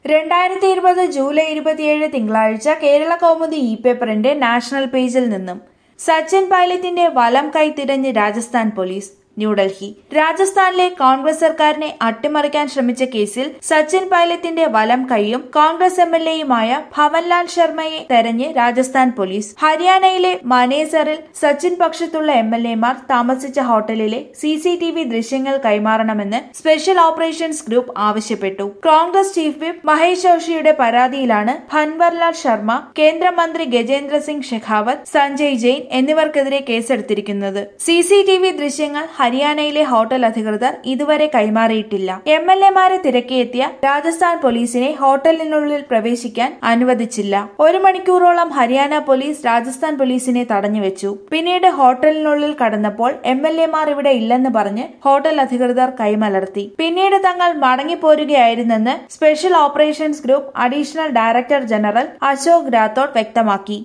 രണ്ടായിരത്തി ഇരുപത് ജൂലൈ ഇരുപത്തിയേഴ് തിങ്കളാഴ്ച കേരള കൗമുദി ഇ പേപ്പറിന്റെ നാഷണൽ പേജിൽ നിന്നും സച്ചിൻ പൈലറ്റിന്റെ വലം കൈ തിരഞ്ഞ് രാജസ്ഥാൻ പോലീസ് ന്യൂഡൽഹി രാജസ്ഥാനിലെ കോൺഗ്രസ് സർക്കാരിനെ അട്ടിമറിക്കാൻ ശ്രമിച്ച കേസിൽ സച്ചിൻ പൈലറ്റിന്റെ വലം കൈയും കോൺഗ്രസ് എം എൽ എയുമായ ഭവൻലാൽ ശർമ്മയെ തെരഞ്ഞ് രാജസ്ഥാൻ പോലീസ് ഹരിയാനയിലെ മനേസറിൽ സച്ചിൻ പക്ഷത്തുള്ള എം എൽ എമാർ താമസിച്ച ഹോട്ടലിലെ സി സി ടി വി ദൃശ്യങ്ങൾ കൈമാറണമെന്ന് സ്പെഷ്യൽ ഓപ്പറേഷൻസ് ഗ്രൂപ്പ് ആവശ്യപ്പെട്ടു കോൺഗ്രസ് ചീഫ് വിപ്പ് മഹേഷ് ജോഷിയുടെ പരാതിയിലാണ് ഭൻവർലാൽ ശർമ്മ കേന്ദ്രമന്ത്രി ഗജേന്ദ്ര സിംഗ് ഷെഖാവത്ത് സഞ്ജയ് ജെയിൻ എന്നിവർക്കെതിരെ കേസെടുത്തിരിക്കുന്നത് സി സി ടി വി ദൃശ്യങ്ങൾ ഹരിയാനയിലെ ഹോട്ടൽ അധികൃതർ ഇതുവരെ കൈമാറിയിട്ടില്ല എം എൽ എമാരെ തിരക്കിയെത്തിയ രാജസ്ഥാൻ പോലീസിനെ ഹോട്ടലിനുള്ളിൽ പ്രവേശിക്കാൻ അനുവദിച്ചില്ല ഒരു മണിക്കൂറോളം ഹരിയാന പോലീസ് രാജസ്ഥാൻ പോലീസിനെ തടഞ്ഞുവെച്ചു പിന്നീട് ഹോട്ടലിനുള്ളിൽ കടന്നപ്പോൾ എം എൽ എമാർ ഇവിടെ ഇല്ലെന്ന് പറഞ്ഞ് ഹോട്ടൽ അധികൃതർ കൈമലർത്തി പിന്നീട് തങ്ങൾ മടങ്ങിപ്പോരുകയായിരുന്നെന്ന് special operations group additional director general Ashok Rathod വ്യക്തമാക്കി